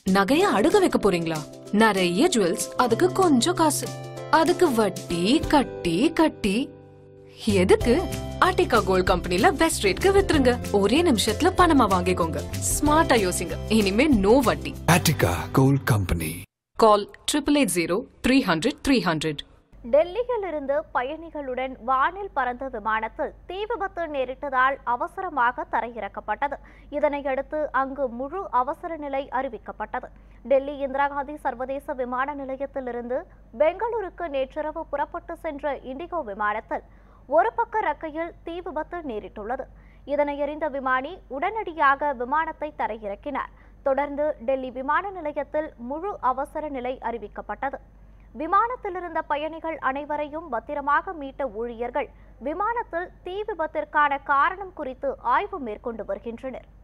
நகைய அடுக்க வைக்க போறீங்களா நிறைய ஜுவல்ஸ் அதுக்கு கொஞ்சம் காசு அதுக்கு வட்டி கட்டி கட்டி எதுக்கு ஆர்டிகா கோல்ட் கம்பெனில பெஸ்ட் ரேட்க்கு வித்துருங்க ஒரே நிமிஷத்துல பணமா வாங்கிக்கோங்க ஸ்மார்ட்டா யோசிங்க இனிமே நோ வட்டி Attica Gold Company. Call triple eight zero three hundred three hundred டெல்லியிலிருந்து பயணிகளுடன் வானில் பறந்த விமானத்தில் தீ விபத்து நேரிட்டதால் அவசரமாக தரையிறக்கப்பட்டது இதனையடுத்து அங்கு முழு அவசர நிலை அறிவிக்கப்பட்டது டெல்லி இந்திரா காந்தி சர்வதேச விமான நிலையத்திலிருந்து பெங்களூருக்கு நேற்றிரவு புறப்பட்டு சென்ற இண்டிகோ விமானத்தில் ஒரு பக்க ரக்கையில் தீ விபத்து நேரிட்டுள்ளது இதனை அறிந்த விமானி உடனடியாக விமானத்தை தரையிறக்கினார் தொடர்ந்து டெல்லி விமான நிலையத்தில் முழு அவசர நிலை அறிவிக்கப்பட்டது விமானத்தில் இருந்த பயணிகள் அனைவரையும் பத்திரமாக மீட்ட ஊழியர்கள் விமானத்தில் தீ விபத்திற்கான காரணம் குறித்து ஆய்வு மேற்கொண்டு வருகின்றனர்